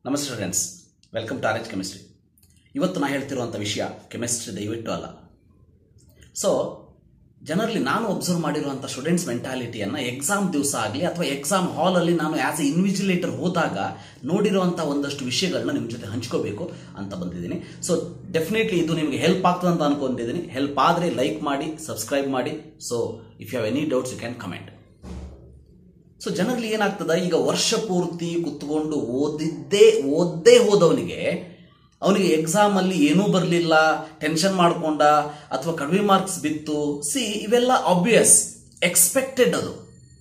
ನಮಸ್ತೆ students welcome to our chemistry ಇವತ್ತು ನಾ ಹೇಳ್ತಿರುವಂಥ ವಿಷಯ ಕೆಮಿಸ್ಟ್ರಿ ದಯವಿಟ್ಟು ಅಲ್ಲ ಸೊ ಜನರಲ್ಲಿ ನಾನು ಒಬ್ಸರ್ವ್ ಮಾಡಿರುವಂಥ ಸ್ಟೂಡೆಂಟ್ಸ್ ಮೆಂಟಾಲಿಟಿಯನ್ನು ಎಕ್ಸಾಮ್ ದಿವಸ ಆಗಲಿ ಅಥವಾ ಎಕ್ಸಾಮ್ ಹಾಲಲ್ಲಿ ನಾನು ಆ್ಯಸ್ ಎ ಇನ್ವಿಜಿಲೇಟರ್ ಹೋದಾಗ ನೋಡಿರುವಂಥ ಒಂದಷ್ಟು ವಿಷಯಗಳನ್ನ ನಿಮ್ಮ ಜೊತೆ ಹಂಚ್ಕೋಬೇಕು ಅಂತ ಬಂದಿದ್ದೀನಿ ಸೊ ಡೆಫಿನೆಟ್ಲಿ ಇದು ನಿಮಗೆ ಹೆಲ್ಪ್ ಆಗ್ತದೆ ಅಂತ ಅನ್ಕೊಂಡಿದ್ದೀನಿ ಹೆಲ್ಪ್ ಆದರೆ ಲೈಕ್ ಮಾಡಿ ಸಬ್ಸ್ಕ್ರೈಬ್ ಮಾಡಿ so if you have any doubts you can comment so ಜನರಲ್ಲಿ ಏನಾಗ್ತದ ಈಗ ವರ್ಷ ಪೂರ್ತಿ ಕುತ್ಕೊಂಡು ಓದಿದ್ದೇ ಓದ್ದೇ ಹೋದವನಿಗೆ ಅವನಿಗೆ ಎಕ್ಸಾಮ್ ಅಲ್ಲಿ ಏನೂ ಬರಲಿಲ್ಲ ಟೆನ್ಷನ್ ಮಾಡ್ಕೊಂಡ ಅಥವಾ ಕಡಿಮೆ ಮಾರ್ಕ್ಸ್ ಬಿತ್ತು ಸಿ ಇವೆಲ್ಲ ಆಬ್ವಿಯಸ್ ಎಕ್ಸ್ಪೆಕ್ಟೆಡ್ ಅದು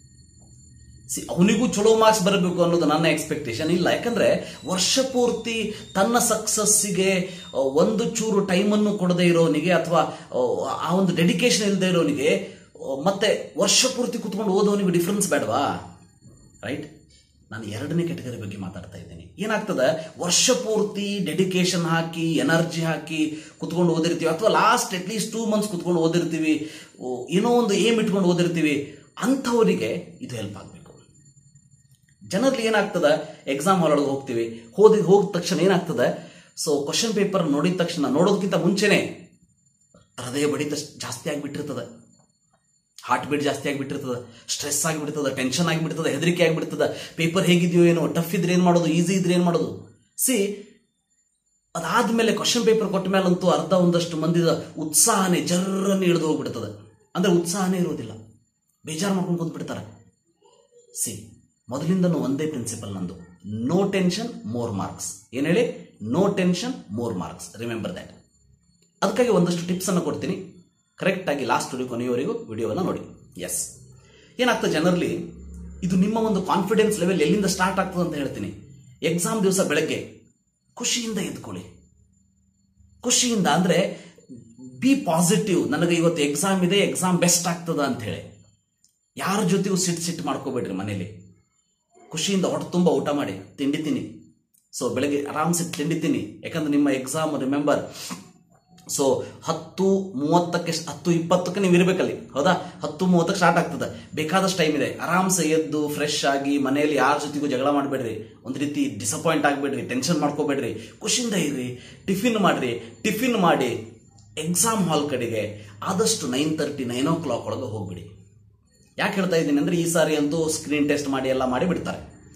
ಸಿ ಅವನಿಗೂ ಚಲೋ ಮಾರ್ಕ್ಸ್ ಬರಬೇಕು ಅನ್ನೋದು ನನ್ನ ಎಕ್ಸ್ಪೆಕ್ಟೇಷನ್ ಇಲ್ಲ ಯಾಕಂದ್ರೆ ವರ್ಷ ಪೂರ್ತಿ ತನ್ನ ಸಕ್ಸಸ್ಸಿಗೆ ಒಂದು ಚೂರು ಟೈಮನ್ನು ಕೊಡದೇ ಇರೋನಿಗೆ ಅಥವಾ ಆ ಒಂದು ಡೆಡಿಕೇಶನ್ ಇಲ್ಲದೆ ಇರೋನಿಗೆ ಮತ್ತೆ ವರ್ಷ ಪೂರ್ತಿ ಕುತ್ಕೊಂಡು ಓದೋನಿಗೆ ಡಿಫ್ರೆನ್ಸ್ ಬೇಡವಾ ರೈಟ್ ನಾನು ಎರಡನೇ ಕೆಟಗರಿ ಬಗ್ಗೆ ಮಾತಾಡ್ತಾ ಇದ್ದೀನಿ ಏನಾಗ್ತದೆ ವರ್ಷ ಪೂರ್ತಿ ಡೆಡಿಕೇಶನ್ ಹಾಕಿ ಎನರ್ಜಿ ಹಾಕಿ ಕುತ್ಕೊಂಡು ಓದಿರ್ತೀವಿ ಅಥವಾ last at least two months ಕುತ್ಕೊಂಡು ಓದಿರ್ತೀವಿ ಓ, ಏನೋ ಒಂದು ಏಮ್ ಇಟ್ಕೊಂಡು ಓದಿರ್ತೀವಿ ಅಂಥವರಿಗೆ ಇದು ಹೆಲ್ಪ್ ಆಗಬೇಕು ಜನರಲ್ಲಿ ಏನಾಗ್ತದೆ ಎಕ್ಸಾಮ್ ಹಾಲ್ ಒಳಗೆ ಹೋಗ್ತೀವಿ ಹೋದಿ ಹೋದ ತಕ್ಷಣ ಏನಾಗ್ತದೆ ಸೊ ಕ್ವಶನ್ ಪೇಪರ್ ನೋಡಿದ ತಕ್ಷಣ ನೋಡೋದಕ್ಕಿಂತ ಮುಂಚೆನೆ ಹೃದಯ ಬಡಿತ ಜಾಸ್ತಿ ಆಗಿಬಿಟ್ಟಿರ್ತದೆ ಹಾರ್ಟ್ ಬೀಟ್ ಜಾಸ್ತಿ ಆಗಿಬಿಟ್ಟಿರ್ತದೆ ಸ್ಟ್ರೆಸ್ ಆಗಿಬಿಡ್ತದೆ ಟೆನ್ಷನ್ ಆಗಿಬಿಡ್ತದೆ ಹೆದರಿಕೆ ಆಗಿಬಿಡ್ತದೆ ಪೇಪರ್ ಹೇಗಿದೆಯೋ ಏನೋ ಟಫ್ ಇದ್ರೆ ಏನು ಮಾಡೋದು ಈಸಿ ಇದ್ರೆ ಏನು ಮಾಡೋದು ಸಿ ಅದಾದ್ಮೇಲೆ ಕ್ವಶನ್ ಪೇಪರ್ ಕೊಟ್ಟ ಮೇಲಂತೂ ಅರ್ಧ ಒಂದಷ್ಟು ಮಂದಿದ ಉತ್ಸಾಹನೇ ಜರ್ರನ್ನು ಹಿಡಿದು ಹೋಗ್ಬಿಡ್ತದೆ ಅಂದ್ರೆ ಉತ್ಸಾಹನೇ ಇರೋದಿಲ್ಲ ಬೇಜಾರು ಮಾಡ್ಕೊಂಡು ಕೂತ್ಬಿಡ್ತಾರೆ ಸಿ ಮೊದಲಿಂದನೂ ಒಂದೇ ಪ್ರಿನ್ಸಿಪಲ್ ನಂದು ನೋ ಟೆನ್ಷನ್ ಮೋರ್ ಮಾರ್ಕ್ಸ್ ಏನು ಹೇಳಿ no tension more marks remember that ಅದಕ್ಕಾಗಿ ಒಂದಷ್ಟು ಟಿಪ್ಸ್ ಅನ್ನು ಕೊಡ್ತೀನಿ ಕರೆಕ್ಟಾಗಿ ಲಾಸ್ಟ್ ಕೊನೆಯವರೆಗೂ ವಿಡಿಯೋವನ್ನು ನೋಡಿ ಎಸ್ ಏನಾಗ್ತದೆ ಜನರಲ್ಲಿ ಇದು ನಿಮ್ಮ ಒಂದು ಕಾನ್ಫಿಡೆನ್ಸ್ ಲೆವೆಲ್ ಎಲ್ಲಿಂದ ಸ್ಟಾರ್ಟ್ ಆಗ್ತದೆ ಅಂತ ಹೇಳ್ತೀನಿ ಎಕ್ಸಾಮ್ ದಿವಸ ಬೆಳಗ್ಗೆ ಖುಷಿಯಿಂದ ಎದ್ಕೊಳ್ಳಿ ಖುಷಿಯಿಂದ ಅಂದ್ರೆ ಬಿ ಪಾಸಿಟಿವ್ ನನಗೆ ಇವತ್ತು ಎಕ್ಸಾಮ್ ಇದೆ ಎಕ್ಸಾಮ್ ಬೆಸ್ಟ್ ಆಗ್ತದ ಅಂತ ಹೇಳಿ ಯಾರ ಜೊತೆಗೂ ಸಿಟ್ ಸಿಟ್ ಮಾಡ್ಕೋಬೇಡ್ರಿ ಮನೇಲಿ ಖುಷಿಯಿಂದ ಹೊಟ್ಟೆ ತುಂಬ ಊಟ ಮಾಡಿ ತಿಂಡಿ ತಿನ್ನಿ ಸೊ ಬೆಳಗ್ಗೆ ಆರಾಮ್ಸೆ ತಿಂಡಿ ತಿನ್ನಿ ಯಾಕಂದ್ರೆ ನಿಮ್ಮ ಎಕ್ಸಾಮ್ ರಿಮೆಂಬರ್ ಸೊ ಹತ್ತು ಮೂವತ್ತಕ್ಕೆ ಹತ್ತು ಇಪ್ಪತ್ತಕ್ಕೆ ನೀವು ಇರಬೇಕಲ್ಲಿ ಹೌದಾ ಹತ್ತು ಮೂವತ್ತಕ್ಕೆ ಸ್ಟಾರ್ಟ್ ಆಗ್ತದೆ ಬೇಕಾದಷ್ಟು ಟೈಮ್ ಇದೆ ಆರಾಮ್ಸೆ ಎದ್ದು ಫ್ರೆಶ್ ಆಗಿ ಮನೆಯಲ್ಲಿ ಯಾರ ಜೊತೆಗೂ ಜಗಳ ಮಾಡಬೇಡ್ರಿ ಒಂದು ರೀತಿ ಡಿಸಪಾಯಿಂಟ್ ಆಗಬೇಡ್ರಿ ಟೆನ್ಷನ್ ಮಾಡ್ಕೋಬೇಡ್ರಿ ಖುಷಿಯಿಂದ ಇರ್ರಿ ಟಿಫಿನ್ ಮಾಡ್ರಿ ಟಿಫಿನ್ ಮಾಡಿ ಎಕ್ಸಾಮ್ ಹಾಲ್ ಕಡೆಗೆ ಆದಷ್ಟು nine thirty nine o'clock ಒಳಗೆ ಹೋಗ್ಬಿಡಿ ಯಾಕೆ ಹೇಳ್ತಾ ಇದ್ದೀನಿ ಅಂದ್ರೆ ಈ ಸಾರಿ ಅಂತೂ ಸ್ಕ್ರೀನ್ ಟೆಸ್ಟ್ ಮಾಡಿ ಎಲ್ಲ ಮಾಡಿ ಬಿಡ್ತಾರೆ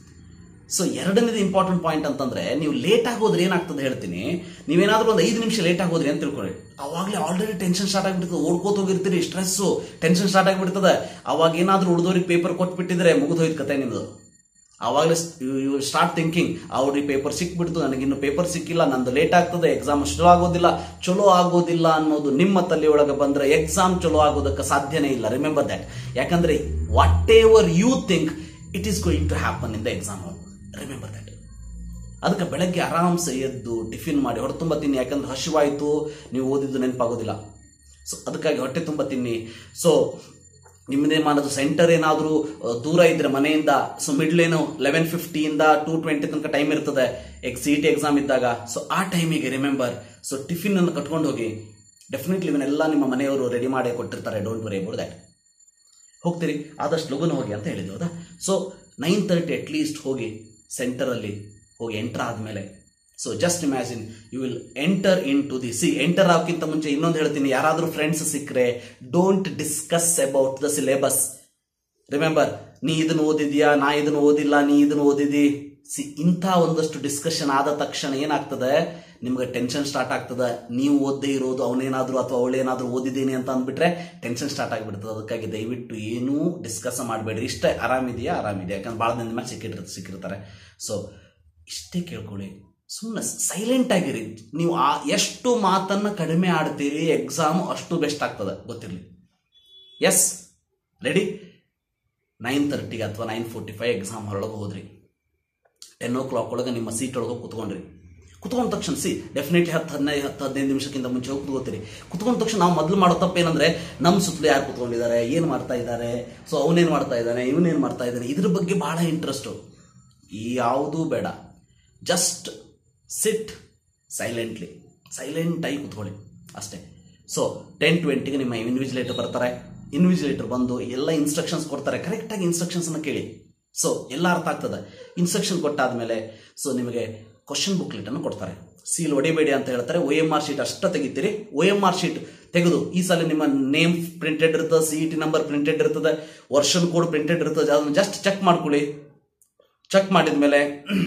ಸೊ ಎರಡನೇದು ಇಂಪಾರ್ಟೆಂಟ್ ಪಾಯಿಂಟ್ ಅಂತಂದ್ರೆ ನೀವು ಲೇಟ್ ಆಗಿ ಹೋದ್ರೆ ಏನಾಗ್ತದೆ ಹೇಳ್ತೀನಿ ನೀವೇನಾದ್ರೂ ಒಂದು ಐದು ನಿಮಿಷ ಲೇಟ್ ಆಗಿ ಹೋದ್ರಿ ಅಂತ ತಿಳ್ಕೊಳ್ಳಿ ಅವಾಗಲೇ ಆಲ್ರೆಡಿ ಟೆನ್ಷನ್ ಸ್ಟಾರ್ಟ್ ಆಗಿಬಿಡ್ತದೆ ಓಡ್ಕೋತ ಹೋಗಿರ್ತೀರಿ ಸ್ಟ್ರೆಸ್ಸು ಟೆನ್ಷನ್ ಸ್ಟಾರ್ಟ್ ಆಗಿಬಿಡ್ತದೆ ಅವಾಗ ಏನಾದ್ರೂ ಉಳಿದವ್ರಿಗೆ ಪೇಪರ್ ಕೊಟ್ಬಿಟ್ಟಿದ್ರೆ ಮುಗಿದು ಹೋಯ್ತು ಕತೆ ನಿಮ್ದು ಅವಾಗಲೇ ಯು ಸ್ಟಾರ್ಟ್ ಥಿಂಕಿಂಗ್ ಅವ್ರಿಗೆ ಪೇಪರ್ ಸಿಕ್ಬಿಡ್ತು ನನಗಿನ್ನು ಪೇಪರ್ ಸಿಕ್ಕಿಲ್ಲ ನಂದು ಲೇಟ್ ಆಗ್ತದೆ ಎಕ್ಸಾಮ್ ಚಲೋ ಆಗೋದಿಲ್ಲ ಚಲೋ ಆಗೋದಿಲ್ಲ ಅನ್ನೋದು ನಿಮ್ಮ ತಲೆ ಒಳಗೆ ಬಂದ್ರೆ ಎಕ್ಸಾಮ್ ಚಲೋ ಆಗೋದಕ್ಕೆ ಸಾಧ್ಯನೇ ಇಲ್ಲ ರಿಮೆಂಬರ್ ದಟ್ ಯಾಕಂದ್ರೆ whatever you think it is going to happen in the exam remember that ಅದಕ್ಕೆ ಬೆಳಗ್ಗೆ ಆರಾಮ್ಸೆ ಎದ್ದು ಟಿಫಿನ್ ಮಾಡಿ ಹೊಟ್ಟೆ ತುಂಬ ತಿನ್ನಿ ಯಾಕಂದ್ರೆ ಹಸಿವಾಯಿತು ನೀವು ಓದಿದ್ದು ನೆನಪಾಗೋದಿಲ್ಲ ಸೊ ಅದಕ್ಕಾಗಿ ಹೊಟ್ಟೆ ತುಂಬ ತಿನ್ನಿ ಸೊ ನಿಮ್ಮದೇ ಮಾಡೋದು ಸೆಂಟರ್ ಏನಾದರೂ ದೂರ ಇದ್ರೆ ಮನೆಯಿಂದ ಸೊ ಮಿಡ್ಲ್ ಏನು ಲೆವೆನ್ ಫಿಫ್ಟಿಯಿಂದ ಟೂ ಟ್ವೆಂಟಿ ತನಕ ಟೈಮ್ ಇರ್ತದೆ ಎಕ್ ಸಿ ಟಿ ಎಕ್ಸಾಮ್ ಇದ್ದಾಗ ಸೊ ಆ ಟೈಮಿಗೆ ರಿಮೆಂಬರ್ ಸೊ ಟಿಫಿನ್ ಅನ್ನು ಕಟ್ಕೊಂಡು ಹೋಗಿ ಡೆಫಿನೆಟ್ಲಿ ಇವನ್ನೆಲ್ಲ ನಿಮ್ಮ ಮನೆಯವರು ರೆಡಿ ಮಾಡಿ ಕೊಟ್ಟಿರ್ತಾರೆ ಡೋಂಟ್ ವರಿ ಅಬೌಟ್ ದ್ಯಾಟ್ ಹೋಗ್ತೀರಿ ಆದಷ್ಟು ಲಗುನ ಹೋಗಿ ಅಂತ ಹೇಳಿದ್ದು ಹೌದಾ so nine thirty at least ಹೋಗಿ ಸೆಂಟರಲ್ಲಿ ಹೋಗಿ ಎಂಟರ್ ಆದಮೇಲೆ so just imagine you will enter into the C enter ಆಗೋಕ್ಕಿಂತ ಮುಂಚೆ ಇನ್ನೊಂದು ಹೇಳ್ತೀನಿ ಯಾರಾದರೂ ಫ್ರೆಂಡ್ಸ್ ಸಿಕ್ಕರೆ don't discuss about the syllabus remember ನೀ ಇದನ್ನು ಓದಿದ್ಯಾ ನಾ ಇದನ್ನು ಓದಿಲ್ಲ ನೀ ಇದನ್ನು ಓದಿದಿ ಸಿ ಇಂಥ ಒಂದಷ್ಟು ಡಿಸ್ಕಷನ್ ಆದ ತಕ್ಷಣ ಏನಾಗ್ತದೆ ನಿಮ್ಗೆ ಟೆನ್ಷನ್ ಸ್ಟಾರ್ಟ್ ಆಗ್ತದೆ ನೀವು ಓದದೇ ಇರೋದು ಅವನೇನಾದ್ರೂ ಅಥವಾ ಅವಳೇನಾದ್ರೂ ಓದಿದ್ದೀನಿ ಅಂತ ಅಂದ್ಬಿಟ್ರೆ ಟೆನ್ಷನ್ ಸ್ಟಾರ್ಟ್ ಆಗಿಬಿಡ್ತದೆ ಅದಕ್ಕಾಗಿ ದಯವಿಟ್ಟು ಏನೂ ಡಿಸ್ಕಸ್ ಮಾಡಬೇಡ್ರಿ ಇಷ್ಟೇ ಆರಾಮಿದೆಯಾ ಆರಾಮಿದೆಯಾ ಯಾಕಂದ್ರೆ ಭಾಳ ದಿನದ ಮೇಲೆ ಸಿಕ್ಕಿರ್ತ ಸಿಕ್ಕಿರ್ತಾರೆ ಸೊ ಇಷ್ಟೇ ಕೇಳ್ಕೊಳ್ಳಿ ಸುಮ್ಮನೆ ಸೈಲೆಂಟ್ ಆಗಿರಿ ನೀವು ಆ ಎಷ್ಟು ಮಾತನ್ನ ಕಡಿಮೆ ಆಡ್ತೀರಿ ಎಕ್ಸಾಮ್ ಅಷ್ಟು ಬೆಸ್ಟ್ ಆಗ್ತದೆ ಗೊತ್ತಿರಲಿ ಎಸ್ ರೆಡಿ ನೈನ್ ತರ್ಟಿಗೆ ಅಥವಾ ನೈನ್ ಫೋರ್ಟಿ ಫೈವ್ ಎಕ್ಸಾಮ್ ಹೊರೊಳಗೆ ಹೋದ್ರಿ ಟೆನ್ ಓ ಕ್ಲಾಕ್ ಒಳಗೆ ನಿಮ್ಮ ಸೀಟ್ ಒಳಗೆ ಕೂತ್ಕೊಂಡ್ರಿ ಕುತ್ಕೊಂಡ ತಕ್ಷಣ ಸಿ ಡೆಫಿನೆಟ್ಲಿ ಹತ್ತು ಹದಿನೈದು ಹತ್ತು ಹದಿನೈದು ನಿಮಿಷಕ್ಕಿಂತ ಮುಂಚೆ ಹೋಗಿ ಕೂತ್ಕೋತೀರಿ ಕುತ್ಕೊಂಡ ತಕ್ಷಣ ನಾವು ಮೊದಲು ಮಾಡೋ ತಪ್ಪು ಏನಂದ್ರೆ ನಮ್ಮ ಸುತ್ತಲೂ ಯಾರು ಕುತ್ಕೊಂಡಿದ್ದಾರೆ ಏನು ಮಾಡ್ತಾ ಇದ್ದಾರೆ ಸೊ ಅವನೇನು ಮಾಡ್ತಾ ಇದ್ದಾನೆ ಇವನೇನು ಮಾಡ್ತಾ ಇದ್ದಾನೆ ಇದ್ರ ಬಗ್ಗೆ ಬಹಳ ಇಂಟ್ರೆಸ್ಟು ಯಾವುದೂ ಬೇಡ ಜಸ್ಟ್ ಸಿಟ್ ಸೈಲೆಂಟ್ಲಿ ಸೈಲೆಂಟಾಗಿ ಕುತ್ಕೊಳ್ಳಿ ಅಷ್ಟೇ ಸೊ ಟೆನ್ ಟ್ವೆಂಟಿಗೆ ನಿಮ್ಮ ಇನ್ವಿಜಿಲೇಟರ್ ಬರ್ತಾರೆ ಇನ್ವಿಜಿಲೇಟರ್ ಬಂದು ಎಲ್ಲ ಇನ್ಸ್ಟ್ರಕ್ಷನ್ಸ್ ಕೊಡ್ತಾರೆ ಕರೆಕ್ಟಾಗಿ ಇನ್ಸ್ಟ್ರಕ್ಷನ್ಸನ್ನು ಕೇಳಿ ಸೊ ಎಲ್ಲ ಅರ್ಥ ಆಗ್ತದೆ ಇನ್ಸ್ಟ್ರಕ್ಷನ್ ಕೊಟ್ಟಾದ್ಮೇಲೆ ಸೊ ನಿಮಗೆ ಕ್ವಶನ್ ಬುಕ್ಲೆಟ್ ಅನ್ನು ಕೊಡ್ತಾರೆ ಸೀಲ್ ಹೊಡಿಬೇಡಿ ಅಂತ ಹೇಳ್ತಾರೆ ಒ ಎಂ ಆರ್ ಶೀಟ್ ಅಷ್ಟ ತೆಗಿತೀರಿ ಒ ಎಂ ಆರ್ ಶೀಟ್ ತೆಗೆದು ಈ ಸಲ ನಿಮ್ಮ ನೇಮ್ ಪ್ರಿಂಟೆಡ್ ಇರ್ತದೆ C E T number printed ಇರ್ತದೆ ವರ್ಷನ್ ಕೋಡ್ ಪ್ರಿಂಟೆಡ್ ಇರ್ತದೆ ಅದನ್ನು ಜಸ್ಟ್ ಚೆಕ್ ಮಾಡ್ಕೊಳ್ಳಿ ಚೆಕ್ ಮಾಡಿದ ಮೇಲೆ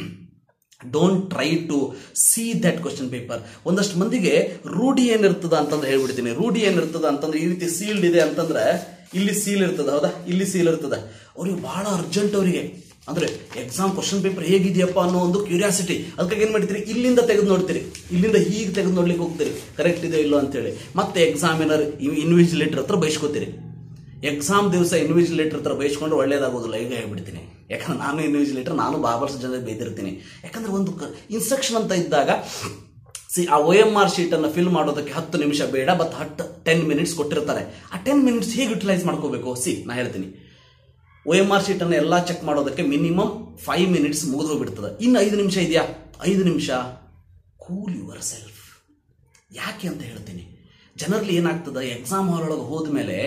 don't try to see that question paper ಒಂದಷ್ಟು ಮಂದಿಗೆ ರೂಢಿ ಏನಿರ್ತದ ಅಂತಂದ್ರೆ ಹೇಳ್ಬಿಡ್ತೀನಿ ರೂಢಿ ಏನಿರ್ತದ ಅಂತಂದ್ರೆ ಈ ರೀತಿ ಸೀಲ್ಡ್ ಇದೆ ಅಂತಂದ್ರೆ ಇಲ್ಲಿ ಸೀಲ್ ಇರ್ತದ ಹೌದಾ ಇಲ್ಲಿ ಸೀಲ್ ಇರ್ತದ ಅವ್ರಿಗೆ ಬಹಳ ಅರ್ಜೆಂಟ್ ಅವರಿಗೆ ಅಂದ್ರೆ ಎಕ್ಸಾಮ್ ಕ್ವಶನ್ ಪೇಪರ್ ಹೇಗಿದೆಯಪ್ಪ ಅನ್ನೋ ಒಂದು ಕ್ಯೂರಿಯಾಸಿಟಿ ಅದಕ್ಕಾಗಿ ಏನ್ ಮಾಡ್ತೀರಿ ಇಲ್ಲಿಂದ ತೆಗೆದು ನೋಡ್ತೀರಿ ಇಲ್ಲಿಂದ ಹೀಗೆ ತೆಗೆದು ನೋಡ್ಲಿಕ್ಕೆ ಹೋಗ್ತೀರಿ ಕರೆಕ್ಟ್ ಇದೆ ಇಲ್ಲೋ ಅಂತೇಳಿ ಮತ್ತೆ ಎಕ್ಸಾಮಿನರ್ ಇನ್ವಿಜಿಲೇಟರ್ ಹತ್ರ ಬೈಸ್ಕೋತೀರಿ ಎಕ್ಸಾಮ್ ದಿವಸ ಇನ್ವಿಜಿಲೇಟರ್ ಹತ್ರ ಬೈಸ್ಕೊಂಡ್ರೆ ಒಳ್ಳೇದಾಗೋದಿಲ್ಲ ಈಗ ಹೇಳ್ಬಿಡ್ತೀನಿ ಯಾಕಂದ್ರೆ ನಾನು ಇನ್ವಿಜಿಲೇಟರ್ ನಾನು ಬಾಬರ್ಸ್ ಜನ ಬೈದಿರ್ತೀನಿ ಯಾಕಂದ್ರೆ ಒಂದು ಇನ್ಸ್ಟ್ರಕ್ಷನ್ ಅಂತ ಇದ್ದಾಗ ಸಿ ಆ ಒ ಎಂ ಆರ್ ಶೀಟ್ ಅನ್ನು ಫಿಲ್ ಮಾಡೋದಕ್ಕೆ ಹತ್ತು ನಿಮಿಷ ಬೇಡ ಬಟ್ ಹತ್ತು ಟೆನ್ ಮಿನಿಟ್ಸ್ ಕೊಟ್ಟಿರ್ತಾರೆ ಆ ಟೆನ್ ಮಿನಿಟ್ಸ್ ಹೇಗೆ ಯುಟಿಲೈಸ್ ಮಾಡ್ಕೋಬೇಕು ಸಿ ನಾ ಹೇಳ್ತೀನಿ ಒ ಎಂ ಆರ್ ಶೀಟ್ ಅನ್ನು ಎಲ್ಲ ಚೆಕ್ ಮಾಡೋದಕ್ಕೆ ಮಿನಿಮಮ್ ಫೈವ್ ಮಿನಿಟ್ಸ್ ಮುಗಿದು ಬಿಡ್ತದೆ ಇನ್ನು ಐದು ನಿಮಿಷ ಇದೆಯಾ ಐದು ನಿಮಿಷ ಕೂಲ್ ಯುವರ್ ಸೆಲ್ಫ್ ಯಾಕೆ ಅಂತ ಹೇಳ್ತೀನಿ ಜನರಲ್ಲಿ ಏನಾಗ್ತದೆ ಎಕ್ಸಾಮ್ ಹಾಲ್ ಒಳಗೆ ಹೋದ್ಮೇಲೆ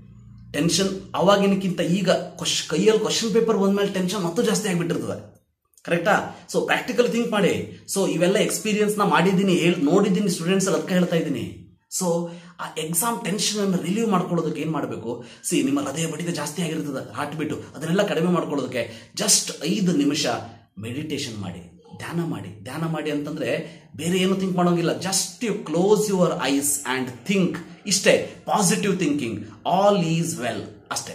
ಟೆನ್ಷನ್ ಅವಾಗಿನಕ್ಕಿಂತ ಈಗ ಕ್ವಶ್ ಕೈಯಲ್ಲಿ ಕ್ವಶನ್ ಪೇಪರ್ ಬಂದ್ಮೇಲೆ ಟೆನ್ಷನ್ ಮತ್ತೂ ಜಾಸ್ತಿ ಆಗಿಬಿಟ್ಟಿರ್ತದೆ ಕರೆಕ್ಟಾ ಸೊ ಪ್ರಾಕ್ಟಿಕಲ್ ಥಿಂಕ್ ಮಾಡಿ ಸೊ ಇವೆಲ್ಲ ಎಕ್ಸ್ಪೀರಿಯನ್ಸ್ ನ ಮಾಡಿದ್ದೀನಿ ಹೇಳಿ ನೋಡಿದ್ದೀನಿ ಸ್ಟೂಡೆಂಟ್ಸ್ ಅದಕ್ಕೆ ಹೇಳ್ತಾ ಇದ್ದೀನಿ ಸೊ ಆ ಎಕ್ಸಾಮ್ ಟೆನ್ಷನ್ ಅನ್ನು ರಿಲೀವ್ ಮಾಡ್ಕೊಳ್ಳೋದಕ್ಕೆ ಏನ್ ಮಾಡಬೇಕು ಸಿ ನಿಮ್ಮ ಹೃದಯ ಬಡಿತ ಜಾಸ್ತಿ ಆಗಿರ್ತದೆ ಹಾರ್ಟ್ ಬಿಟ್ಟು ಅದನ್ನೆಲ್ಲ ಕಡಿಮೆ ಮಾಡ್ಕೊಳ್ಳೋದಕ್ಕೆ ಜಸ್ಟ್ ಐದು ನಿಮಿಷ ಮೆಡಿಟೇಷನ್ ಮಾಡಿ ಧ್ಯಾನ ಮಾಡಿ ಧ್ಯಾನ ಮಾಡಿ ಅಂತಂದ್ರೆ ಬೇರೆ ಏನು ಥಿಂಕ್ ಮಾಡೋಂಗಿಲ್ಲ just you close your eyes and think ಇಷ್ಟೇ positive thinking all is well ಅಷ್ಟೇ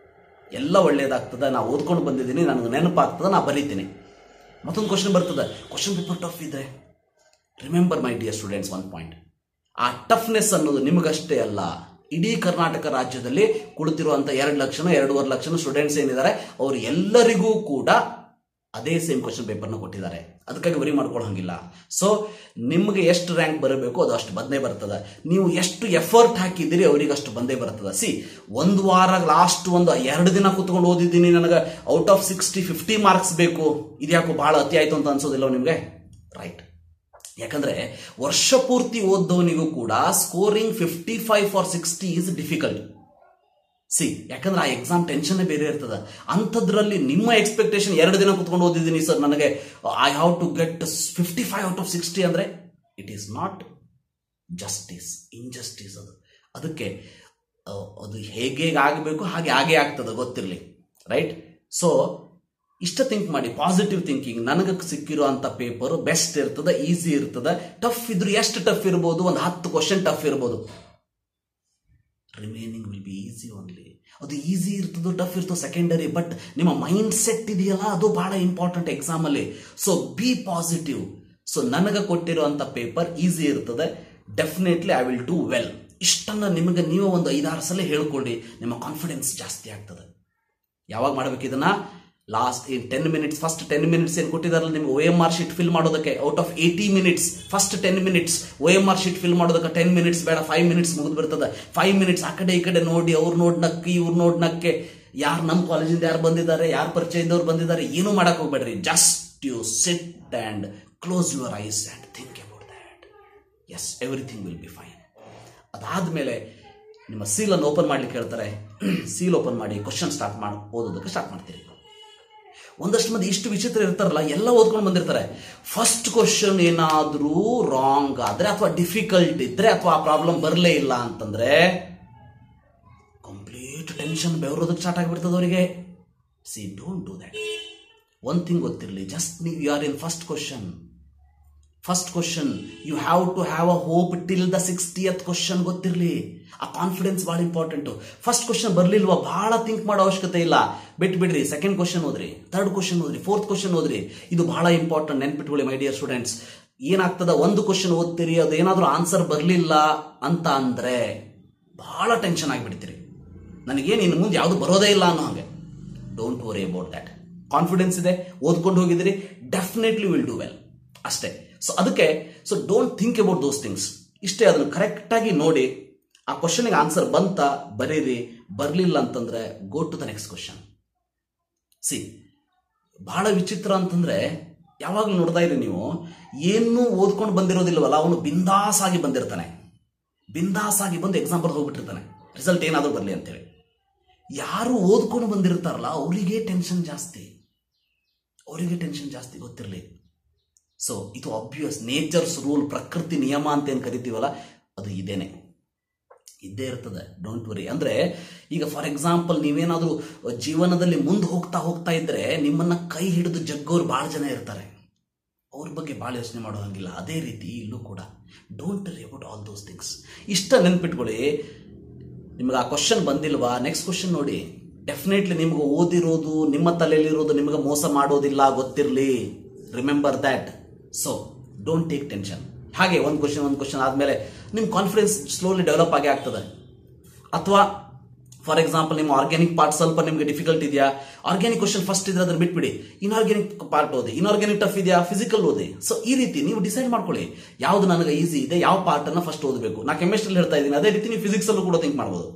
ಎಲ್ಲ ಒಳ್ಳೇದಾಗ್ತದೆ ನಾ ಓದ್ಕೊಂಡು ಬಂದಿದ್ದೀನಿ ನನಗೆ ನೆನಪಾಗ್ತದೆ ನಾ ಬರೀತೀನಿ ಮತ್ತೊಂದು ಕ್ವಶನ್ ಬರ್ತದೆ ಕ್ವಶನ್ ಪೇಪರ್ ಟಫ್ ಇದೆ remember my dear students one point ಆ ಟಫ್ನೆಸ್ ಅನ್ನೋದು ನಿಮಗಷ್ಟೇ ಅಲ್ಲ ಇಡೀ ಕರ್ನಾಟಕ ರಾಜ್ಯದಲ್ಲಿ ಕುಳಿತಿರುವಂತ ಎರಡು ಲಕ್ಷನ ಎರಡೂವರೆ ಲಕ್ಷನ ಸ್ಟೂಡೆಂಟ್ಸ್ ಏನಿದ್ದಾರೆ ಅವ್ರು ಎಲ್ಲರಿಗೂ ಕೂಡ ಅದೇ ಸೇಮ್ ಕ್ವಶನ್ ಪೇಪರ್ನ ಕೊಟ್ಟಿದ್ದಾರೆ ಅದಕ್ಕಾಗಿ ವರಿ ಮಾಡ್ಕೊಳ್ಳೋಂಗಿಲ್ಲ ಸೊ ನಿಮಗೆ ಎಷ್ಟು ರ್ಯಾಂಕ್ ಬರಬೇಕು ಅದು ಅಷ್ಟು ಬಂದೇ ಬರ್ತದೆ ನೀವು ಎಷ್ಟು ಎಫರ್ಟ್ ಹಾಕಿದ್ದೀರಿ ಅವರಿಗೆ ಅಷ್ಟು ಬಂದೇ ಬರ್ತದೆ ಸಿ ಒಂದು ವಾರ ಲಾಸ್ಟ್ ಒಂದು ಎರಡು ದಿನ ಕೂತ್ಕೊಂಡು ಓದಿದ್ದೀನಿ ನನಗೆ out of sixty fifty marks ಬೇಕು ಇದ್ಯಾಕೋ ಬಹಳ ಅತಿ ಆಯ್ತು ಅಂತ ಅನ್ಸೋದಿಲ್ಲ ನಿಮಗೆ ರೈಟ್ ಯಾಕಂದ್ರೆ ವರ್ಷ ಪೂರ್ತಿ ಓದ್ದವನಿಗೂ ಕೂಡ scoring fifty five for sixty is difficult see ಯಾಕಂದ್ರೆ ಆ ಎಕ್ಸಾಮ್ ಟೆನ್ಷನ್ ಬೇರೆ ಇರ್ತದೆ ಅಂಥದ್ರಲ್ಲಿ ನಿಮ್ಮ ಎಕ್ಸ್ಪೆಕ್ಟೇಷನ್ ಎರಡು ದಿನ ಕುತ್ಕೊಂಡು ಓದಿದ್ದೀನಿ ಸರ್ ನನಗೆ I have to get fifty five out of sixty ಅಂದ್ರೆ it is not justice injustice ಅದು ಅದಕ್ಕೆ ಆ, ಅದು ಹೇಗೆ ಆಗಬೇಕು ಹಾಗೆ ಹಾಗೆ ಆಗ್ತದೆ ಗೊತ್ತಿರಲಿ ರೈಟ್ ಸೊ ಇಷ್ಟ ಥಿಂಕ್ ಮಾಡಿ ಪಾಸಿಟಿವ್ ಥಿಂಕಿಂಗ್ ನನಗೆ ಸಿಕ್ಕಿರುವಂತ ಪೇಪರ್ ಬೆಸ್ಟ್ ಇರ್ತದೆ ಈಸಿ ಇರ್ತದೆ ಟಫ್ ಇದ್ರು ಎಷ್ಟು ಟಫ್ ಇರ್ಬೋದು ಒಂದು ಹತ್ತು ಕ್ವಶನ್ ಟಫ್ ಇರ್ಬೋದು remaining will be easy only ಅದು ಈಸಿ ಇರ್ತದೋ ಟಫ್ ಇರ್ತದೋ ಸೆಕೆಂಡರಿ ಬಟ್ ನಿಮ್ಮ ಮೈಂಡ್ ಸೆಟ್ ಇದೆಯಲ್ಲ ಅದು ಬಹಳ ಇಂಪಾರ್ಟೆಂಟ್ ಎಕ್ಸಾಮಲ್ಲಿ ಸೊ ಬಿ ಪಾಸಿಟಿವ್ ಸೊ ನನಗೆ ಕೊಟ್ಟಿರುವಂಥ ಪೇಪರ್ ಈಸಿ ಇರ್ತದೆ definitely I will do well ಇಷ್ಟನ್ನ ನಿಮಗೆ ನೀವೇ ಒಂದು ಐದಾರು ಸಲ ಹೇಳ್ಕೊಳ್ಳಿ ನಿಮ್ಮ ಕಾನ್ಫಿಡೆನ್ಸ್ ಜಾಸ್ತಿ ಆಗ್ತದೆ ಯಾವಾಗ ಮಾಡ್ಬೇಕು ಇದನ್ನ last in ten minutes first ten minutes ಏನು ಕೊಟ್ಟಿದಾರಲ್ಲ ನಿಮ್ಗೆ O M R sheet fill ಮಾಡೋದಕ್ಕೆ out of eighty minutes first ten minutes O M R sheet fill ಮಾಡೋದಕ್ಕೆ ಟೆನ್ ಮಿನಿಟ್ಸ್ ಬೇಡ ಫೈವ್ ಮಿನಿಟ್ಸ್ ಮುಗಿದು ಬರ್ತದೆ ಫೈವ್ ಮಿನಿಟ್ಸ್ ಆ ಕಡೆ ಈ ಕಡೆ ನೋಡಿ ಅವ್ರು ನೋಡ್ ನಕ್ಕಿ ಇವ್ರು ನೋಡ್ ನಕ್ಕೆ ಯಾರು ನಮ್ಮ ಕಾಲೇಜಿಂದ ಯಾರು ಬಂದಿದ್ದಾರೆ ಯಾರು ಪರಿಚಯ ಇದ್ದವ್ರು ಬಂದಿದ್ದಾರೆ ಏನೂ ಮಾಡಕ್ ಹೋಗ್ಬೇಡ್ರಿ just you sit and close your eyes and think about that as everything will be fine ಅದಾದ್ಮೇಲೆ ನಿಮ್ಮ ಸೀಲನ್ನು ಓಪನ್ ಮಾಡ್ಲಿಕ್ಕೆ ಹೇಳ್ತಾರೆ ಸೀಲ್ ಓಪನ್ ಮಾಡಿ ಕ್ವಶನ್ ಸ್ಟಾರ್ಟ್ ಮಾಡಿ ಓದೋದಕ್ಕೆ ಸ್ಟಾರ್ಟ್ ಮಾಡ್ತೀರಿ ಒಂದಷ್ಟು ಮಂದಿ ಇಷ್ಟು ವಿಚಿತ್ರ ಇರ್ತಾರಲ್ಲ ಎಲ್ಲ ಓದ್ಕೊಂಡು ಬಂದಿರ್ತಾರೆ ಫಸ್ಟ್ ಕ್ವಶನ್ ಏನಾದರೂ ರಾಂಗ್ ಆದ್ರೆ ಅಥವಾ ಡಿಫಿಕಲ್ಟ್ ಇದ್ರೆ ಅಥವಾ ಆ ಪ್ರಾಬ್ಲಮ್ ಬರಲೇ ಇಲ್ಲ ಅಂತಂದ್ರೆ ಕಂಪ್ಲೀಟ್ ಟೆನ್ಷನ್ ಬೆವರೋದಕ್ಕೆ ಸ್ಟಾರ್ಟ್ ಆಗಿಬಿಡ್ತದೆ ಅವರಿಗೆ see don't do that one thing ಗೊತ್ತಿರಲಿ ಜಸ್ಟ್ ನೀವು you are in first question first question you have to have a hope till the sixtieth question ಗೊತ್ತಿರಲಿ ಆ ಕಾನ್ಫಿಡೆನ್ಸ್ ಭಾಳ ಇಂಪಾರ್ಟೆಂಟು ಫಸ್ಟ್ ಕ್ವಶನ್ ಬರ್ಲಿಲ್ವಾ ಬಹಳ think ಮಾಡೋ ಅವಶ್ಯಕತೆ ಇಲ್ಲ ಬಿಟ್ಟು ಬಿಡ್ರಿ ಸೆಕೆಂಡ್ ಕ್ವಶನ್ ಓದ್ರಿ ಥರ್ಡ್ ಕ್ವಶನ್ ಓದ್ರಿ ಫೋರ್ತ್ ಕ್ವಶನ್ ಓದ್ರಿ ಇದು ಬಹಳ ಇಂಪಾರ್ಟೆಂಟ್ ನೆನ್ಪಿಟ್ಕೊಳ್ಳಿ ಮೈ ಡಿಯರ್ ಸ್ಟೂಡೆಂಟ್ಸ್ ಏನಾಗ್ತದ ಒಂದು ಕ್ವಶನ್ ಓದ್ತೀರಿ ಅದು ಏನಾದರೂ ಆನ್ಸರ್ ಬರಲಿಲ್ಲ ಅಂತ ಅಂದ್ರೆ ಬಹಳ ಟೆನ್ಷನ್ ಆಗಿಬಿಡ್ತೀರಿ ನನಗೇನು ಇನ್ನು ಮುಂದೆ ಯಾವುದು ಬರೋದೇ ಇಲ್ಲ ಅನ್ನೋ ಹಾಗೆ don't worry about that confidence ಇದೆ ಓದ್ಕೊಂಡು ಹೋಗಿದ್ದೀರಿ ಡೆಫಿನೆಟ್ಲಿ ವಿಲ್ ಡೂ ವೆಲ್ ಅಷ್ಟೇ ಸೊ ಅದಕ್ಕೆ so don't think about those things ಇಷ್ಟೇ ಅದನ್ನು ಕರೆಕ್ಟಾಗಿ ನೋಡಿ ಆ ಕ್ವಶನ್ಗೆ ಆನ್ಸರ್ ಬಂತ ಬರೀರಿ ಬರಲಿಲ್ಲ ಅಂತಂದ್ರೆ go to the next question see ಬಹಳ ವಿಚಿತ್ರ ಅಂತಂದ್ರೆ ಯಾವಾಗಲೂ ನೋಡ್ತಾ ಇರಿ ನೀವು ಏನೂ ಓದ್ಕೊಂಡು ಬಂದಿರೋದಿಲ್ವಲ್ಲ ಅವನು ಬಿಂದಾಸ್ ಆಗಿ ಬಂದಿರ್ತಾನೆ ಬಿಂದಾಸ್ ಆಗಿ ಬಂದು ಎಕ್ಸಾಮ್ ಬರೆದು ಹೋಗ್ಬಿಟ್ಟಿರ್ತಾನೆ ರಿಸಲ್ಟ್ ಏನಾದರೂ ಬರಲಿ ಅಂತೇಳಿ ಯಾರು ಓದ್ಕೊಂಡು ಬಂದಿರ್ತಾರಲ್ಲ ಅವರಿಗೆ ಟೆನ್ಷನ್ ಜಾಸ್ತಿ ಅವರಿಗೆ ಟೆನ್ಷನ್ ಜಾಸ್ತಿ ಗೊತ್ತಿರಲಿ ಸೊ ಇದು ಅಬ್ವಿಯಸ್ ನೇಚರ್ಸ್ ರೂಲ್ ಪ್ರಕೃತಿ ನಿಯಮ ಅಂತ ಏನು ಕರಿತೀವಲ್ಲ ಅದು ಇದೇನೆ ಇದ್ದೇ ಇರ್ತದೆ ಡೋಂಟ್ ವರಿ ಅಂದ್ರೆ ಈಗ ಫಾರ್ ಎಕ್ಸಾಂಪಲ್ ನೀವೇನಾದರೂ ಜೀವನದಲ್ಲಿ ಮುಂದೆ ಹೋಗ್ತಾ ಹೋಗ್ತಾ ಇದ್ರೆ ನಿಮ್ಮನ್ನ ಕೈ ಹಿಡಿದು ಜಗ್ಗೋರು ಭಾಳ ಜನ ಇರ್ತಾರೆ ಅವ್ರ ಬಗ್ಗೆ ಭಾಳ ಯೋಚನೆ ಮಾಡೋ ಹಂಗಿಲ್ಲ ಅದೇ ರೀತಿ ಇಲ್ಲೂ ಕೂಡ don't worry about all those things ಇಷ್ಟ ನೆನ್ಪಿಟ್ಕೊಳ್ಳಿ ನಿಮ್ಗೆ ಆ ಕ್ವಶನ್ ಬಂದಿಲ್ವಾ ನೆಕ್ಸ್ಟ್ ಕ್ವಶನ್ ನೋಡಿ ಡೆಫಿನೆಟ್ಲಿ ನಿಮ್ಗೆ ಓದಿರೋದು ನಿಮ್ಮ ತಲೆಯಲ್ಲಿರೋದು ನಿಮ್ಗೆ ಮೋಸ ಮಾಡೋದಿಲ್ಲ ಗೊತ್ತಿರಲಿ remember that so don't take tension ಹಾಗೆ ಒಂದು ಕ್ವಶನ್ ಒಂದು ಕ್ವಶನ್ ಆದಮೇಲೆ ನಿಮ್ಮ ಕಾನ್ಫಿಡೆನ್ಸ್ ಸ್ಲೋಲಿ ಡೆವಲಪ್ ಆಗೇ ಆಗ್ತದೆ ಅಥವಾ ಫಾರ್ ಎಕ್ಸಾಂಪಲ್ ನಿಮ್ಮ ಆರ್ಗ್ಯಾನಿಕ್ ಪಾರ್ಟ್ ಸ್ವಲ್ಪ ನಿಮಗೆ ಡಿಫಿಕಲ್ಟ್ ಇದೆಯಾ ಆರ್ಗ್ಯಾನಿಕ್ ಕ್ವಶನ್ ಫಸ್ಟ್ ಇದ್ರೆ ಅದನ್ನ ಬಿಟ್ಬಿಡಿ ಇನ್ಆರ್ಗ್ಯಾನಿಕ್ ಪಾರ್ಟ್ ಓದಿ ಇನ್ಆರ್ಗ್ಯಾನಿಕ್ ಟಫ್ ಇದೆಯಾ ಫಿಸಿಕಲ್ ಓದಿ ಸೊ ಈ ರೀತಿ ನೀವು ಡಿಸೈಡ್ ಮಾಡ್ಕೊಳ್ಳಿ ಯಾವ್ದು ನನಗೆ ಈಸಿ ಇದೆ ಯಾವ ಪಾರ್ಟ್ ಅನ್ನ ಫಸ್ಟ್ ಓದಬೇಕು ನಾ ಕೆಮಿಸ್ಟ್ರಿ ಹೇಳ್ತಾ ಇದ್ದೀನಿ ಅದೇ ರೀತಿ ನೀವು ಫಿಸಿಕ್ಸ್ ಅಲ್ಲೂ ಕೂಡ ಥಿಂಕ್ ಮಾಡ್ಬೋದು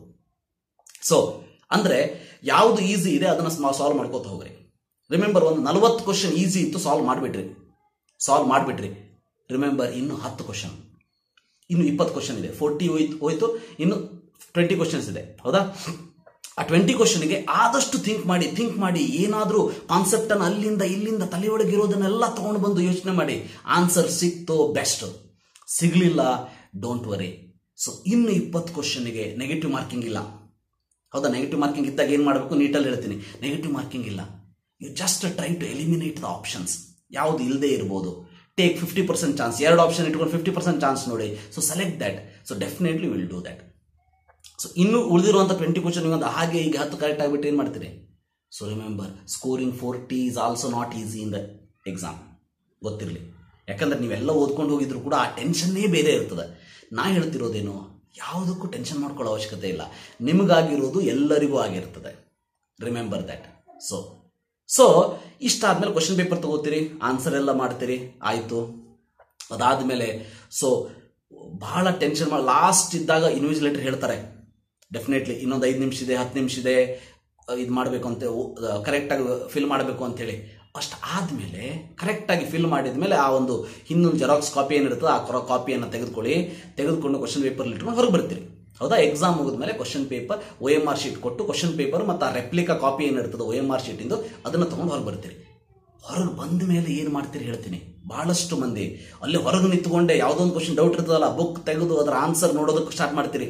ಸೊ ಅಂದ್ರೆ ಯಾವ್ದು ಈಸಿ ಇದೆ ಅದನ್ನ ಸಾಲ್ವ್ ಮಾಡ್ಕೋತ ಹೋಗ್ರಿ ರಿಮೆಂಬರ್ ಒಂದು ನಲವತ್ತು ಕ್ವಶನ್ ಈಸಿ ಇತ್ತು ಸಾಲ್ವ್ ಮಾಡಿಬಿಟ್ರಿ ಸಾಲ್ವ್ ಮಾಡಿಬಿಟ್ರಿ ರಿಮೆಂಬರ್ ಇನ್ನು ಹತ್ತು ಕ್ವಶನ್ ಇನ್ನು ಇಪ್ಪತ್ತು ಕ್ವಶನ್ ಇದೆ ಫೋರ್ಟಿ ಹೋಯ್ತು ಹೋಯ್ತು ಇನ್ನು ಟ್ವೆಂಟಿ ಕ್ವಶನ್ಸ್ ಇದೆ ಹೌದಾ ಆ ಟ್ವೆಂಟಿ ಕ್ವಶನ್ಗೆ ಆದಷ್ಟು ಥಿಂಕ್ ಮಾಡಿ ಥಿಂಕ್ ಮಾಡಿ ಏನಾದರೂ ಕಾನ್ಸೆಪ್ಟ್ ಅನ್ನು ಅಲ್ಲಿಂದ ಇಲ್ಲಿಂದ ತಲೆಯೊಳಗೆ ಇರೋದನ್ನೆಲ್ಲ ತಗೊಂಡು ಬಂದು ಯೋಚನೆ ಮಾಡಿ ಆನ್ಸರ್ ಸಿಕ್ತೋ ಬೆಸ್ಟ್ ಸಿಗ್ಲಿಲ್ಲ ಡೋಂಟ್ ವರಿ ಸೊ ಇನ್ನು ಇಪ್ಪತ್ತು ಕ್ವಶನ್ಗೆ ನೆಗೆಟಿವ್ ಮಾರ್ಕಿಂಗ್ ಇಲ್ಲ ಹೌದಾ ನೆಗೆಟಿವ್ ಮಾರ್ಕಿಂಗ್ ಇದ್ದಾಗ ಏನು ಮಾಡಬೇಕು ನೀಟಲ್ಲಿ ಹೇಳ್ತೀನಿ ನೆಗೆಟಿವ್ ಮಾರ್ಕಿಂಗ್ ಇಲ್ಲ you just try to eliminate the options ಯಾವುದು ಇಲ್ಲದೆ ಇರ್ಬೋದು ಟೇಕ್ ಫಿಫ್ಟಿ ಪರ್ಸೆಂಟ್ ಚಾನ್ಸ್ ಎರಡು ಆಪ್ಷನ್ ಇಟ್ಕೊಂಡು ಫಿಫ್ಟಿ ಪರ್ಸೆಂಟ್ ಚಾನ್ಸ್ ನೋಡಿ so select that so definitely will do that so ಇನ್ನು ಉಳಿದಿರುವಂಥ ಟ್ವೆಂಟಿ ಕ್ವಶನ್ ಒಂದು ಹಾಗೆ ಈಗ ಹತ್ತು ಕರೆಕ್ಟ್ ಆಗಿಬಿಟ್ಟು ಏನು ಮಾಡ್ತೀರಿ so remember scoring forty is also not easy in the exam ಗೊತ್ತಿರಲಿ ಯಾಕಂದ್ರೆ ನೀವೆಲ್ಲ ಓದ್ಕೊಂಡು ಹೋಗಿದ್ರು ಕೂಡ ಆ ಟೆನ್ಷನ್ನೇ ಬೇರೆ ಇರ್ತದೆ ನಾ ಹೇಳ್ತಿರೋದೇನು ಯಾವುದಕ್ಕೂ ಟೆನ್ಷನ್ ಮಾಡ್ಕೊಳ್ಳೋ ಅವಶ್ಯಕತೆ ಇಲ್ಲ ನಿಮಗಾಗಿರೋದು ಎಲ್ಲರಿಗೂ ಆಗಿರ್ತದೆ ರಿಮೆಂಬರ್ ದ್ಯಾಟ್ ಸೊ ಸೊ ಇಷ್ಟಾದ್ಮೇಲೆ ಕ್ವಶನ್ ಪೇಪರ್ ತಗೋತೀರಿ ಆನ್ಸರ್ ಎಲ್ಲ ಮಾಡ್ತೀರಿ ಆಯಿತು ಅದಾದಮೇಲೆ ಸೊ ಬಹಳ ಟೆನ್ಷನ್ ಮಾಡಿ ಲಾಸ್ಟ್ ಇದ್ದಾಗ ಇನ್ವಿಜಿಲೇಟರ್ ಹೇಳ್ತಾರೆ ಡೆಫಿನೆಟ್ಲಿ ಇನ್ನೊಂದು ಐದು ನಿಮಿಷ ಇದೆ ಹತ್ತು ನಿಮಿಷ ಇದೆ ಇದು ಮಾಡಬೇಕು ಅಂತ ಕರೆಕ್ಟಾಗಿ ಫಿಲ್ ಮಾಡಬೇಕು ಅಂತೇಳಿ ಅಷ್ಟು ಆದಮೇಲೆ ಕರೆಕ್ಟಾಗಿ ಫಿಲ್ ಮಾಡಿದ ಮೇಲೆ ಆ ಒಂದು ಇನ್ನೊಂದು ಜೆರಾಕ್ಸ್ ಕಾಪಿ ಏನಿರ್ತದೆ ಆ ಕಾಪಿಯನ್ನು ತೆಗೆದುಕೊಳ್ಳಿ ತೆಗೆದುಕೊಂಡು ಕ್ವಶನ್ ಪೇಪರ್ ಇಟ್ಕೊಂಡು ಹೊರಗೆ ಬರ್ತೀರಿ ಹೌದಾ ಎಕ್ಸಾಮ್ ಮುಗಿದ್ಮೇಲೆ question paper O M R sheet ಕೊಟ್ಟು ಕ್ವಶನ್ ಪೇಪರ್ ಮತ್ತು ಆ ರೆಪ್ಲಿಕಾ ಕಾಪಿ ಏನಿರ್ತದೆ ಒ ಎಮ್ ಆರ್ ಶೀಟಿಂದು ಅದನ್ನು ತೊಗೊಂಡು ಹೊರಗೆ ಬರ್ತೀರಿ ಹೊರಗೆ ಬಂದ ಮೇಲೆ ಏನು ಮಾಡ್ತೀರಿ ಹೇಳ್ತೀನಿ ಬಹಳಷ್ಟು ಮಂದಿ ಅಲ್ಲಿ ಹೊರಗೆ ನಿಂತ್ಕೊಂಡೆ ಯಾವುದೋ ಒಂದು ಕ್ವಶನ್ ಡೌಟ್ ಇರ್ತದಲ್ಲ ಬುಕ್ ತೆಗೆದು ಅದರ ಆನ್ಸರ್ ನೋಡೋದಕ್ಕೆ ಸ್ಟಾರ್ಟ್ ಮಾಡ್ತೀರಿ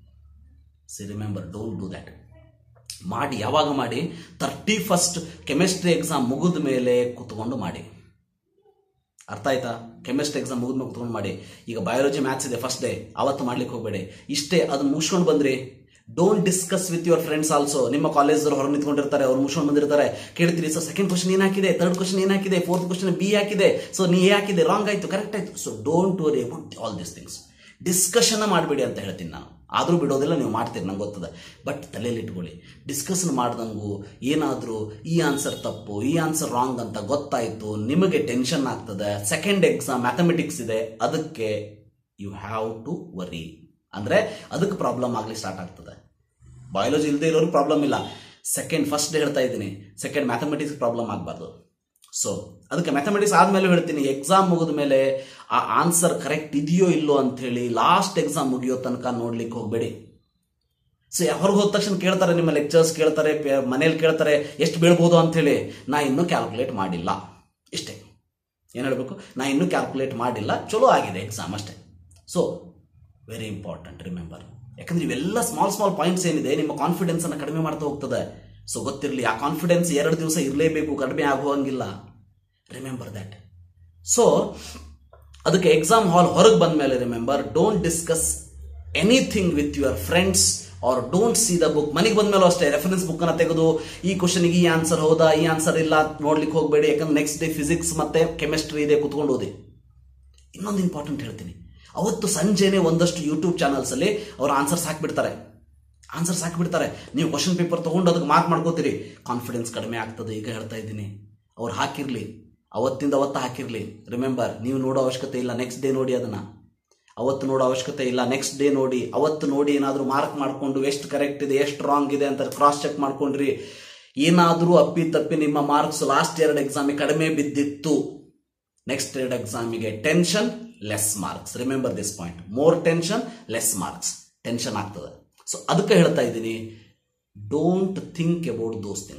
see remember don't do that ಮಾಡಿ ಯಾವಾಗ ಮಾಡಿ ತರ್ಟಿ ಫಸ್ಟ್ ಕೆಮಿಸ್ಟ್ರಿ ಎಕ್ಸಾಮ್ ಮುಗಿದ ಮೇಲೆ ಕೂತ್ಕೊಂಡು ಮಾಡಿ ಅರ್ಥ ಆಯ್ತಾ ಕೆಮಿಸ್ಟ್ರಿ ಎಕ್ಸಾಮ್ ಮುಗಿದ ಮೇಲೆ ಕೂತ್ಕೊಂಡು ಮಾಡಿ ಈಗ ಬಯಾಲಜಿ ಮ್ಯಾಥ್ಸ್ ಇದೆ ಫಸ್ಟ್ ಡೇ ಅವತ್ತು ಮಾಡ್ಲಿಕ್ಕೆ ಹೋಗಬೇಡಿ ಇಷ್ಟೇ ಅದನ್ನ ಮುಗಿಸ್ಕೊಂಡು ಬಂದ್ರಿ don't discuss with your friends also ನಿಮ್ಮ ಕಾಲೇಜ್ ಹೊರ ನಿಂತ್ಕೊಂಡಿರ್ತಾರೆ ಅವ್ರು ಮುಗಿಸ್ಕೊಂಡು ಬಂದಿರ್ತಾರೆ ಕೇಳ್ತೀರಿ ಸೊ ಸೆಕೆಂಡ್ ಕ್ವಶನ್ ಏನ್ ಹಾಕಿದೆ ಥರ್ಡ್ ಕ್ವಶನ್ ಏನ್ ಹಾಕಿದೆ ಫೋರ್ತ್ ಕ್ವಶನ್ ಬಿ ಹಾಕಿದೆ ಸೊ ನೀ ಎ ಹಾಕಿದೆ ರಾಂಗ್ ಆಯ್ತು ಕರೆಕ್ಟ್ ಆಯ್ತು so don't worry about all this things discussion ಮಾಡಬೇಡಿ ಅಂತ ಹೇಳ್ತೀನಿ ನಾನು ಆದರೂ ಬಿಡೋದಿಲ್ಲ ನೀವು ಮಾಡ್ತೀರಿ ನಂಗೆ ಗೊತ್ತದೆ ಬಟ್ ತಲೆಯಲ್ಲಿ ಇಟ್ಕೊಳ್ಳಿ ಡಿಸ್ಕಷನ್ ಮಾಡ್ದಂಗೂ ಏನಾದರೂ ಈ ಆನ್ಸರ್ ತಪ್ಪು ಈ ಆನ್ಸರ್ ರಾಂಗ್ ಅಂತ ಗೊತ್ತಾಯಿತು ನಿಮಗೆ ಟೆನ್ಷನ್ ಆಗ್ತದೆ ಸೆಕೆಂಡ್ ಎಕ್ಸಾಮ್ ಮ್ಯಾಥಮೆಟಿಕ್ಸ್ ಇದೆ ಅದಕ್ಕೆ ಯು ಹ್ಯಾವ್ ಟು ವರಿ ಅಂದರೆ ಅದಕ್ಕೆ ಪ್ರಾಬ್ಲಮ್ ಆಗಲಿ ಸ್ಟಾರ್ಟ್ ಆಗ್ತದೆ ಬಯಾಲಜಿ ಇಲ್ಲದೆ ಇರೋರು ಪ್ರಾಬ್ಲಮ್ ಇಲ್ಲ ಸೆಕೆಂಡ್ ಫಸ್ಟ್ ಡೇ ಹೇಳ್ತಾ ಇದ್ದೀನಿ ಸೆಕೆಂಡ್ ಮ್ಯಾಥಮೆಟಿಕ್ಸ್ ಪ್ರಾಬ್ಲಮ್ ಆಗಬಾರ್ದು ಸೊ ಅದಕ್ಕೆ ಮ್ಯಾಥಮೆಟಿಕ್ಸ್ ಆದಮೇಲೆ ಹೇಳ್ತೀನಿ ಎಕ್ಸಾಮ್ ಮುಗಿದ ಮೇಲೆ ಆ ಆನ್ಸರ್ ಕರೆಕ್ಟ್ ಇದೆಯೋ ಇಲ್ಲೋ ಅಂತ ಹೇಳಿ ಲಾಸ್ಟ್ ಎಕ್ಸಾಮ್ ಮುಗಿಯೋ ತನಕ ನೋಡ್ಲಿಕ್ಕೆ ಹೋಗಬೇಡಿ ಸೊ ಹೊರಗೆ ಹೋದ ತಕ್ಷಣ ಕೇಳ್ತಾರೆ ನಿಮ್ಮ ಲೆಕ್ಚರ್ಸ್ ಕೇಳ್ತಾರೆ ಮನೇಲಿ ಕೇಳ್ತಾರೆ ಎಷ್ಟು ಬೀಳ್ಬೋದು ಅಂತ ಹೇಳಿ ನಾ ಇನ್ನೂ ಕ್ಯಾಲ್ಕುಲೇಟ್ ಮಾಡಿಲ್ಲ ಇಷ್ಟೇ ಏನು ಹೇಳಬೇಕು ನಾ ಇನ್ನೂ ಕ್ಯಾಲ್ಕುಲೇಟ್ ಮಾಡಿಲ್ಲ ಚಲೋ ಆಗಿದೆ ಎಕ್ಸಾಮ್ ಅಷ್ಟೇ ಸೊ ವೆರಿ ಇಂಪಾರ್ಟೆಂಟ್ ರಿಮೆಂಬರ್ ಯಾಕಂದ್ರೆ ಇವೆಲ್ಲ ಸ್ಮಾಲ್ ಸ್ಮಾಲ್ ಪಾಯಿಂಟ್ಸ್ ಏನಿದೆ ನಿಮ್ಮ ಕಾನ್ಫಿಡೆನ್ಸ್ ಅನ್ನು ಕಡಿಮೆ ಮಾಡ್ತಾ ಹೋಗ್ತದೆ ಸೊ ಗೊತ್ತಿರಲಿ ಆ ಕಾನ್ಫಿಡೆನ್ಸ್ ಎರಡು ದಿವಸ ಇರಲೇಬೇಕು ಕಡಿಮೆ ಆಗುವಂಗಿಲ್ಲ ರಿಮೆಂಬರ್ ದ್ಯಾಟ್ ಸೊ ಅದಕ್ಕೆ ಎಕ್ಸಾಮ್ ಹಾಲ್ ಹೊರಗೆ ಬಂದ ಮೇಲೆ remember don't discuss anything with your friends or don't see the book ಮನೆಗೆ ಬಂದ್ಮೇಲೂ ಅಷ್ಟೇ ರೆಫರೆನ್ಸ್ ಬುಕ್ ಅನ್ನ ತೆಗೆದು ಈ ಕ್ವಶನ್ಗೆ ಈ ಆನ್ಸರ್ ಹೌದಾ ಈ ಆನ್ಸರ್ ಇಲ್ಲ ನೋಡ್ಲಿಕ್ಕೆ ಹೋಗಬೇಡಿ ಯಾಕಂದ್ರೆ ನೆಕ್ಸ್ಟ್ ಡೇ ಫಿಸಿಕ್ಸ್ ಮತ್ತೆ ಕೆಮಿಸ್ಟ್ರಿ ಇದೆ ಕುತ್ಕೊಂಡು ಓದಿ ಇನ್ನೊಂದು ಇಂಪಾರ್ಟೆಂಟ್ ಹೇಳ್ತೀನಿ ಅವತ್ತು ಸಂಜೆನೆ ಒಂದಷ್ಟು ಯೂಟ್ಯೂಬ್ ಚಾನಲ್ಸ್ ಅಲ್ಲಿ ಅವ್ರು ಆನ್ಸರ್ಸ್ ಹಾಕ್ಬಿಡ್ತಾರೆ ಆನ್ಸರ್ಸ್ ಹಾಕಿಬಿಡ್ತಾರೆ ನೀವು ಕ್ವಶನ್ ಪೇಪರ್ ತೊಗೊಂಡು ಅದಕ್ಕೆ ಮಾರ್ಕ್ ಮಾಡ್ಕೋತೀರಿ ಕಾನ್ಫಿಡೆನ್ಸ್ ಕಡಿಮೆ ಆಗ್ತದೆ ಈಗ ಹೇಳ್ತಾ ಇದ್ದೀನಿ ಅವ್ರು ಹಾಕಿರ್ಲಿ ಅವತ್ತಿಂದ ಅವತ್ತು ಹಾಕಿರ್ಲಿ ರಿಮೆಂಬರ್ ನೀವು ನೋಡೋ ಅವಶ್ಯಕತೆ ಇಲ್ಲ ನೆಕ್ಸ್ಟ್ ಡೇ ನೋಡಿ ಅದನ್ನ ಅವತ್ತು ನೋಡೋ ಅವಶ್ಯಕತೆ ಇಲ್ಲ ನೆಕ್ಸ್ಟ್ ಡೇ ನೋಡಿ ಅವತ್ತು ನೋಡಿ ಏನಾದರೂ ಮಾರ್ಕ್ ಮಾಡಿಕೊಂಡು ಎಷ್ಟು ಕರೆಕ್ಟ್ ಇದೆ ಎಷ್ಟು ರಾಂಗ್ ಇದೆ ಅಂತ ಕ್ರಾಸ್ ಚೆಕ್ ಮಾಡ್ಕೊಂಡ್ರಿ ಏನಾದರೂ ಅಪ್ಪಿ ತಪ್ಪಿ ನಿಮ್ಮ ಮಾರ್ಕ್ಸ್ ಲಾಸ್ಟ್ ಎರಡು ಎಕ್ಸಾಮಿಗೆ ಕಡಿಮೆ ಬಿದ್ದಿತ್ತು ನೆಕ್ಸ್ಟ್ ಎರಡು ಎಕ್ಸಾಮಿಗೆ tension less marks remember this point more tension less marks tension ಆಗ್ತದೆ ಸೊ ಅದಕ್ಕೆ ಹೇಳ್ತಾ ಇದ್ದೀನಿ don't think about those things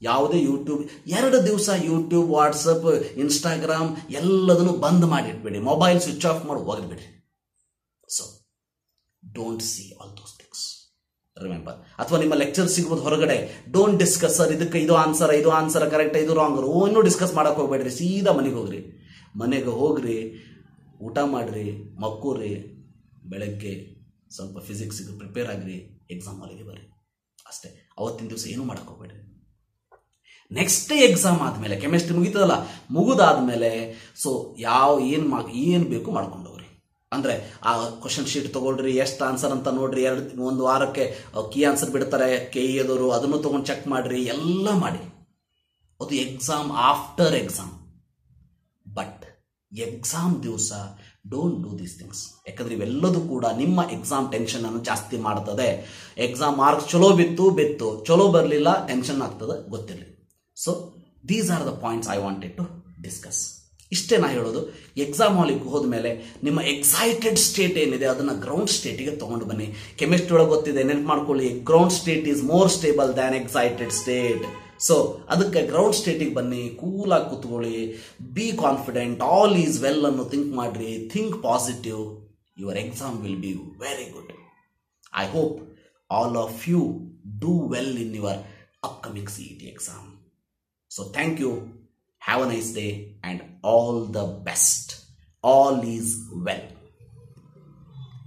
ಯಾವುದೇ ಯೂಟ್ಯೂಬ್ ಎರಡು ದಿವಸ ಯೂಟ್ಯೂಬ್ ವಾಟ್ಸಪ್ ಇನ್ಸ್ಟಾಗ್ರಾಮ್ ಎಲ್ಲದನ್ನು ಬಂದ್ ಮಾಡಿಟ್ಬೇಡಿ ಮೊಬೈಲ್ ಸ್ವಿಚ್ ಆಫ್ ಮಾಡಿ ಹೋಗ್ಬಿಡ್ರಿ so don't see all those things remember ಅಥವಾ ನಿಮ್ಮ ಲೆಕ್ಚರ್ ಸಿಗ್ಬೋದು ಹೊರಗಡೆ ಡೋಂಟ್ ಡಿಸ್ಕಸ್ ಸರ್ ಇದಕ್ಕೆ ಇದು ಆನ್ಸರ್ ಇದು ಆನ್ಸರ್ ಕರೆಕ್ಟ್ ಇದು ರಾಂಗ್ ಇನ್ನೂ ಡಿಸ್ಕಸ್ ಮಾಡಕ್ ಹೋಗ್ಬೇಡ್ರಿ ಸೀದಾ ಮನೆಗೆ ಹೋಗ್ರಿ ಮನೆಗೆ ಹೋಗ್ರಿ ಊಟ ಮಾಡ್ರಿ ಮಕ್ಕೂರಿ ಬೆಳಗ್ಗೆ ಸ್ವಲ್ಪ ಫಿಸಿಕ್ಸಿಗೆ ಪ್ರಿಪೇರ್ ಆಗ್ರಿ ಎಕ್ಸಾಮ್ ಹಾಲಿಗೆ ಬರ್ರಿ ಅಷ್ಟೇ ಅವತ್ತಿನ ದಿವಸ ಏನೂ ಮಾಡಕ್ ಹೋಗ್ಬೇಡ್ರಿ ನೆಕ್ಸ್ಟ್ ಡೇ ಎಕ್ಸಾಮ್ ಆದಮೇಲೆ ಕೆಮಿಸ್ಟ್ರಿ ಮುಗೀತದಲ್ಲ ಮುಗಿದಾದ್ಮೇಲೆ ಸೊ ಯಾವ ಏನು ಮಾ ಏನು ಬೇಕು ಮಾಡ್ಕೊಂಡು ಹೋಗ್ರಿ ಅಂದರೆ ಆ ಕ್ವಶನ್ ಶೀಟ್ ತಗೊಳ್ರಿ ಎಷ್ಟು ಆನ್ಸರ್ ಅಂತ ನೋಡ್ರಿ ಎರಡು ಒಂದು ವಾರಕ್ಕೆ ಕೀ ಆನ್ಸರ್ ಬಿಡ್ತಾರೆ ಕೆ ಎದವರು ಅದನ್ನು ತೊಗೊಂಡು ಚೆಕ್ ಮಾಡ್ರಿ ಎಲ್ಲ ಮಾಡಿ ಅದು exam after exam but exam ದಿವಸ ಡೋಂಟ್ ಡೂ ದೀಸ್ ಥಿಂಗ್ಸ್ ಯಾಕಂದ್ರೆ ಇವೆಲ್ಲದೂ ಕೂಡ ನಿಮ್ಮ ಎಕ್ಸಾಮ್ ಟೆನ್ಷನ್ ಅನ್ನು ಜಾಸ್ತಿ ಮಾಡ್ತದೆ ಎಕ್ಸಾಮ್ ಮಾರ್ಕ್ಸ್ ಚಲೋ ಬಿತ್ತು ಬಿತ್ತು ಚಲೋ ಬರಲಿಲ್ಲ ಟೆನ್ಷನ್ ಆಗ್ತದೆ ಗೊತ್ತಿರಲಿ so these are the points I wanted to discuss ಇಷ್ಟೇ ನಾ ಹೇಳೋದು ಎಕ್ಸಾಮ್ ಹಾಲಿಗೆ ಹೋದ್ಮೇಲೆ ನಿಮ್ಮ ಎಕ್ಸೈಟೆಡ್ ಸ್ಟೇಟ್ ಏನಿದೆ ಅದನ್ನು ಗ್ರೌಂಡ್ ಸ್ಟೇಟಿಗೆ ತೊಗೊಂಡು ಬನ್ನಿ ಕೆಮಿಸ್ಟ್ರಿ ಒಳಗೆ ಗೊತ್ತಿದೆ ನೆನಪು ಮಾಡ್ಕೊಳ್ಳಿ ground state is more stable than excited state so ಅದಕ್ಕೆ ಗ್ರೌಂಡ್ ಸ್ಟೇಟಿಗೆ ಬನ್ನಿ ಕೂಲಾಗಿ ಕೂತ್ಕೊಳ್ಳಿ be confident all is well ಅನ್ನು ಥಿಂಕ್ ಮಾಡ್ರಿ think positive your exam will be very good I hope all of you do well in your upcoming C E T exam So thank you. Have a nice day and all the best. All is well.